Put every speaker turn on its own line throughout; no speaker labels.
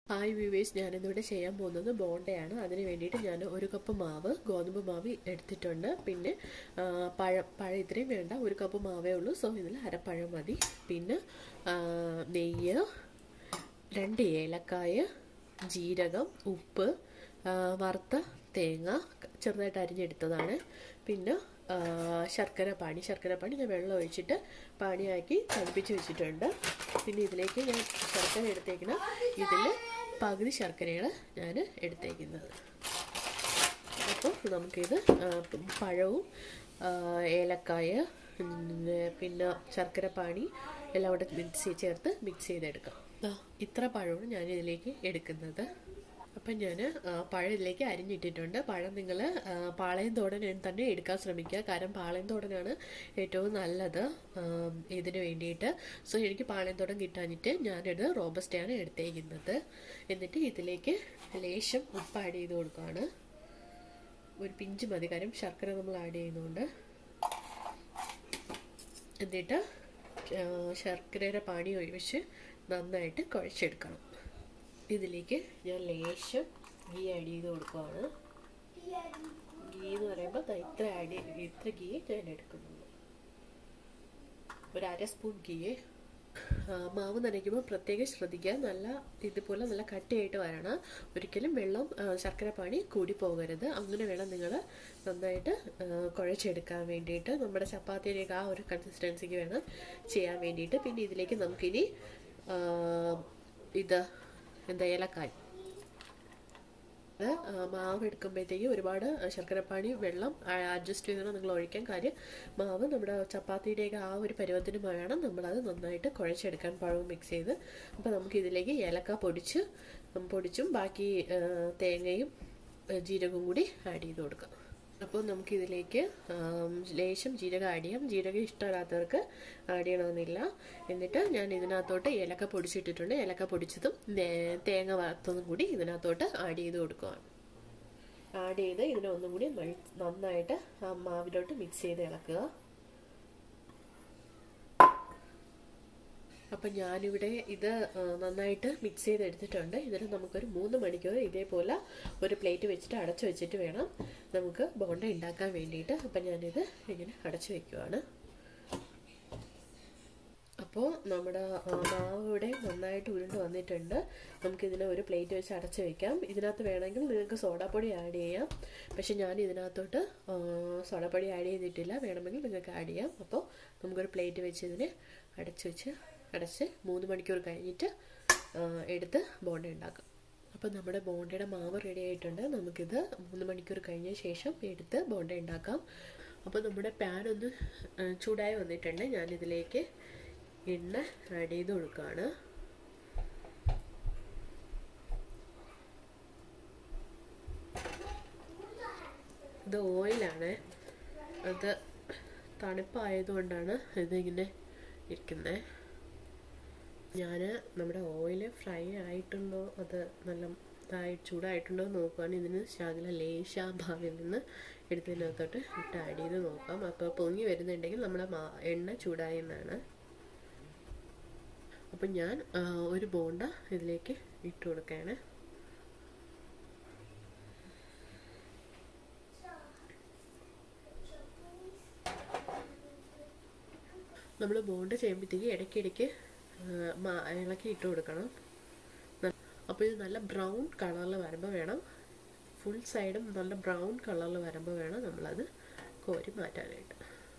hi viewers ഞാനിന്നിവിടെ ചെയ്യാൻ പോകുന്നത് ബോണ്ടയാണ് അതിന് വേണ്ടിയിട്ട് ഞാൻ ഒരു കപ്പ് മാവ് ഗോതമ്പ് മാവ് എടുത്തിട്ടുണ്ട് പിന്നെ ആ, പഴം പഴം ഇത്രയും വേണ്ട ഒരു കപ്പ് മാവേ ഉള്ളൂ സോ ഇതിൽ അരപ്പഴം മതി പിന്നെ ആ, നെയ്യ് രണ്ട് ഏലക്കായ ജീരകം ഉപ്പ് ആ, വറുത്ത തേങ്ങ ചെറുതായിട്ട് അരിഞ്ഞെടുത്തതാണ് പിന്നെ ആ, ശർക്കര പാനി ശർക്കര പാനി ഞാൻ വെള്ളം ഒഴിച്ചിട്ട് പാനിയാക്കി തണുപ്പിച്ച് വെച്ചിട്ടുണ്ട് പിന്നെ ഇതിലേക്ക് ഞാൻ ശർക്കര എടുത്തേക്കുന്ന ഇതിൽ പകുതി ശർക്കരയാണ് ഞാൻ എടുത്തേക്കുന്നത് അപ്പോൾ നമുക്കിത് ആ, പഴവും ആ, ഏലക്കായ പിന്നെ പിന്നെ ശർക്കര പാനി എല്ലാം കൂടെ മിക്സ് ചേർത്ത് മിക്സ് ചെയ്തെടുക്കാം ദാ ഇത്ര പഴമാണ് ഞാൻ ഇതിലേക്ക് എടുക്കുന്നത് അപ്പം ഞാൻ പഴം ഇതിലേക്ക് അരിഞ്ഞിട്ടിട്ടുണ്ട് പഴം നിങ്ങൾ പാളയം തോടൻ തന്നെ എടുക്കാൻ ശ്രമിക്കുക കാരണം പാളയം തോടനാണ് ഏറ്റവും നല്ലത് ആ, ഇതിന് വേണ്ടിയിട്ട് സോ എനിക്ക് പാളയം തോടൻ കിട്ടാഞ്ഞിട്ട് ഞാനിത് റോബസ്റ്റയാണ് എടുത്തേക്കുന്നത് എന്നിട്ട് ഇതിലേക്ക് ലേശം ഉപ്പ് ആഡ് ചെയ്ത് കൊടുക്കുകയാണ് ഒരു പിഞ്ച് മതി കാര്യം ശർക്കര നമ്മൾ ആഡ് ചെയ്യുന്നുണ്ട് എന്നിട്ട് ആ, ശർക്കരയുടെ പാനി ഒഴിച്ച് നന്നായിട്ട് കുഴച്ചെടുക്കണം ഇതിലേക്ക് ഞാൻ ലേശം ഗീ ആഡ് ചെയ്ത് കൊടുക്കുകയാണ് ഗീ എന്ന് പറയുമ്പോൾ ദാ ഇത്ര ആഡ് ഇത്ര ഗീ ഞാൻ എടുക്കുന്നുള്ളൂ ഒരു അര സ്പൂൺ ഗീ മാവ് നനയ്ക്കുമ്പോൾ പ്രത്യേകം ശ്രദ്ധിക്കുക നല്ല ഇതുപോലെ നല്ല കട്ടിയായിട്ട് വരണം ഒരിക്കലും വെള്ളം ആ, ശർക്കര പാനി കൂടി പോകരുത് അങ്ങനെ വേണം നിങ്ങൾ നന്നായിട്ട് ആ, കുഴച്ചെടുക്കാൻ വേണ്ടിയിട്ട് നമ്മുടെ ചപ്പാത്തിയിലേക്ക് ആ ഒരു കൺസിസ്റ്റൻസിക്ക് വേണം ചെയ്യാൻ വേണ്ടിയിട്ട് പിന്നെ ഇതിലേക്ക് നമുക്കിനി ആ, ഇത് എന്താ ഏലക്കായ് അത് മാവ് എടുക്കുമ്പോഴത്തേക്ക് ഒരുപാട് ശർക്കരപ്പാനി വെള്ളം അഡ്ജസ്റ്റ് ചെയ്തിട്ട് നിങ്ങൾ ഒഴിക്കാൻ കാര്യം മാവ് നമ്മുടെ ചപ്പാത്തിയുടെയൊക്കെ ആ ഒരു പരുവത്തിന് വേണം നമ്മളത് നന്നായിട്ട് കുഴച്ചെടുക്കാൻ പഴവും മിക്സ് ചെയ്ത് അപ്പോൾ നമുക്ക് ഇതിലേക്ക് ഏലക്ക പൊടിച്ച് ഉം, പൊടിച്ചും ബാക്കി ആ, തേങ്ങയും ആ, ജീരകവും കൂടി ആഡ് ചെയ്ത് കൊടുക്കാം അപ്പോൾ നമുക്കിതിലേക്ക് ആം, ലേശം ജീരകം ആഡ് ചെയ്യാം ജീരകം ഇഷ്ടമില്ലാത്തവർക്ക് ആഡ് ചെയ്യണമെന്നില്ല എന്നിട്ട് ഞാൻ ഇതിനകത്തോട്ട് ഏലക്ക പൊടിച്ചിട്ടിട്ടുണ്ട് ഏലക്ക പൊടിച്ചതും നേ- തേങ്ങ വറുത്തതും കൂടി ഇതിനകത്തോട്ട് ആഡ് ചെയ്ത് കൊടുക്കുകയാണ് ആഡ് ചെയ്ത് ഇതിനെ ഒന്നും കൂടി നൽ- നന്നായിട്ട് ആ മാവിലോട്ട് മിക്സ് ചെയ്ത് ഇളക്കുക അപ്പം ഞാനിവിടെ ഇത് ആ, നന്നായിട്ട് മിക്സ് ചെയ്തെടുത്തിട്ടുണ്ട് ഇതിന് നമുക്കൊരു മൂന്ന് മണിക്കൂർ ഇതേപോലെ ഒരു പ്ലേറ്റ് വെച്ചിട്ട് അടച്ചു വെച്ചിട്ട് വേണം നമുക്ക് ബോണ്ട ഉണ്ടാക്കാൻ വേണ്ടിയിട്ട് അപ്പം ഞാനിത് ഇങ്ങനെ അടച്ചു വെക്കുവാണ് അപ്പോൾ നമ്മുടെ ആ, മാവ് ഇവിടെ നന്നായിട്ട് ഉരുണ്ട് വന്നിട്ടുണ്ട് നമുക്കിതിനെ ഒരു പ്ലേറ്റ് വെച്ച് അടച്ചു വെക്കാം ഇതിനകത്ത് വേണമെങ്കിൽ നിങ്ങൾക്ക് സോഡാപ്പൊടി ആഡ് ചെയ്യാം പക്ഷെ ഞാൻ ഇതിനകത്തോട്ട് ആ, സോഡാപ്പൊടി ആഡ് ചെയ്തിട്ടില്ല വേണമെങ്കിൽ നിങ്ങൾക്ക് ആഡ് ചെയ്യാം അപ്പോൾ നമുക്കൊരു പ്ലേറ്റ് വെച്ച് ഇതിനെ അടച്ചു വെച്ച് അടച്ച് മൂന്ന് മണിക്കൂർ കഴിഞ്ഞിട്ട് ആ, എടുത്ത് ബോണ്ട ഉണ്ടാക്കാം അപ്പോൾ നമ്മുടെ ബോണ്ടയുടെ മാവ് റെഡി ആയിട്ടുണ്ട് നമുക്കിത് മൂന്ന് മണിക്കൂർ കഴിഞ്ഞ ശേഷം എടുത്ത് ബോണ്ട ഉണ്ടാക്കാം അപ്പോൾ നമ്മുടെ പാൻ ഒന്ന് ആ, ചൂടായി വന്നിട്ടുണ്ട് ഞാനിതിലേക്ക് എണ്ണ ആഡ് ചെയ്ത് കൊടുക്കുകയാണ് ഇത് ഓയിലാണ് അത് തണുപ്പായതുകൊണ്ടാണ് ഇതിങ്ങനെ ഇരിക്കുന്നത് ഞാൻ നമ്മുടെ ഓയിൽ ഫ്രൈ ആയിട്ടുണ്ടോ അത് നല്ല ഇതായി ചൂടായിട്ടുണ്ടോ എന്ന് നോക്കുകയാണ് ഇതിന് ശകല ലേശ ഭാവിൽ നിന്ന് എടുത്തതിനകത്തോട്ട് ഇട്ട് ആഡ് ചെയ്ത് നോക്കാം അപ്പോൾ പൊങ്ങി വരുന്നുണ്ടെങ്കിൽ നമ്മുടെ മാ എണ്ണ ചൂടായി എന്നാണ് അപ്പം ഞാൻ ആ, ഒരു ബോണ്ട ഇതിലേക്ക് ഇട്ട് കൊടുക്കുകയാണ് നമ്മൾ ബോണ്ട ചെയ്യുമ്പോഴത്തേക്ക് ഇടയ്ക്കിടയ്ക്ക് ആ, മാ- ഇളക്കി ഇട്ട് കൊടുക്കണം അപ്പോൾ ഇത് നല്ല ബ്രൗൺ കളറിൽ വരുമ്പോൾ വേണം ഫുൾ സൈഡും നല്ല ബ്രൗൺ കളറിൽ വരുമ്പോൾ വേണം നമ്മളത് കോരി മാറ്റാനായിട്ട്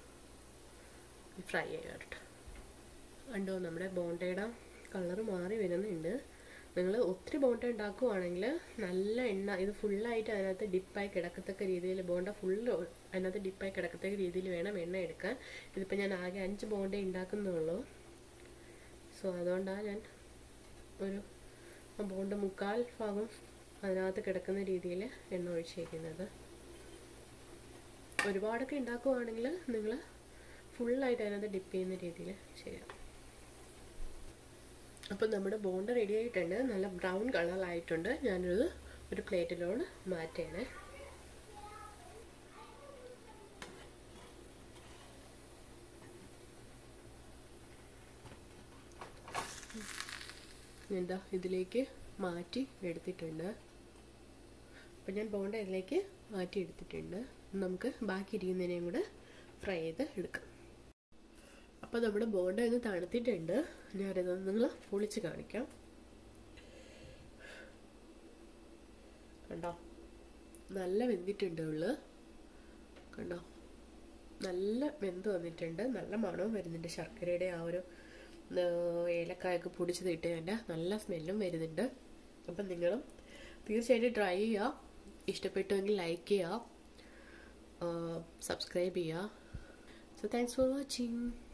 ഫ്രൈ ചെയ്യാനായിട്ട് കണ്ടോ നമ്മുടെ ബോണ്ടയുടെ കളർ മാറി വരുന്നുണ്ട് നിങ്ങൾ ഒത്തിരി ബോണ്ട ഉണ്ടാക്കുവാണെങ്കിൽ നല്ല എണ്ണ ഇത് ഫുള്ളായിട്ട് അതിനകത്ത് ഡിപ്പായി കിടക്കത്തക്ക രീതിയിൽ ബോണ്ട ഫുള്ള് അതിനകത്ത് ഡിപ്പായി കിടക്കത്തക്ക രീതിയിൽ വേണം എണ്ണ എടുക്കാൻ ഇതിപ്പോൾ ഞാൻ ആകെ അഞ്ച് ബോണ്ട ഉണ്ടാക്കുന്നുള്ളൂ സോ അതുകൊണ്ടാണ് ഞാൻ ഒരു ആ ബോണ്ട മുക്കാൽ ഭാഗം അതിനകത്ത് കിടക്കുന്ന രീതിയിൽ എണ്ണ ഒഴിച്ചേക്കുന്നത് ഒരുപാടൊക്കെ ഉണ്ടാക്കുവാണെങ്കിൽ നിങ്ങൾ ഫുള്ളായിട്ട് അതിനകത്ത് ഡിപ്പ് ചെയ്യുന്ന രീതിയിൽ ചെയ്യാം അപ്പം നമ്മുടെ ബോണ്ട റെഡി ആയിട്ടുണ്ട് നല്ല ബ്രൗൺ കളറായിട്ടുണ്ട് ഞാനത് ഒരു പ്ലേറ്റിലോട് മാറ്റണേ എന്താ ഇതിലേക്ക് മാറ്റി എടുത്തിട്ടുണ്ട് അപ്പം ഞാൻ ബോണ്ട ഇതിലേക്ക് മാറ്റി എടുത്തിട്ടുണ്ട് നമുക്ക് ബാക്കി ഇരിക്കുന്നതിനെയും കൂടെ ഫ്രൈ ചെയ്ത് എടുക്കാം അപ്പോൾ നമ്മുടെ ബോണ്ട ഇത് തണുത്തിട്ടുണ്ട് ഞാനിത് നിങ്ങൾ പൊളിച്ച് കാണിക്കാം കണ്ടോ നല്ല വെന്തിട്ടുണ്ട് ഉള്ളു കണ്ടോ നല്ല വെന്ത് വന്നിട്ടുണ്ട് നല്ല മണവും വരുന്നുണ്ട് ശർക്കരയുടെ ആ ഒരു ഏലക്കായൊക്കെ പൊടിച്ചത് ഇട്ടതിൻ്റെ നല്ല സ്മെല്ലും വരുന്നുണ്ട് അപ്പം നിങ്ങളും തീർച്ചയായിട്ടും ട്രൈ ചെയ്യുക ഇഷ്ടപ്പെട്ടുവെങ്കിൽ ലൈക്ക് ചെയ്യുക സബ്സ്ക്രൈബ് ചെയ്യുക സോ താങ്ക്സ് ഫോർ വാച്ചിങ്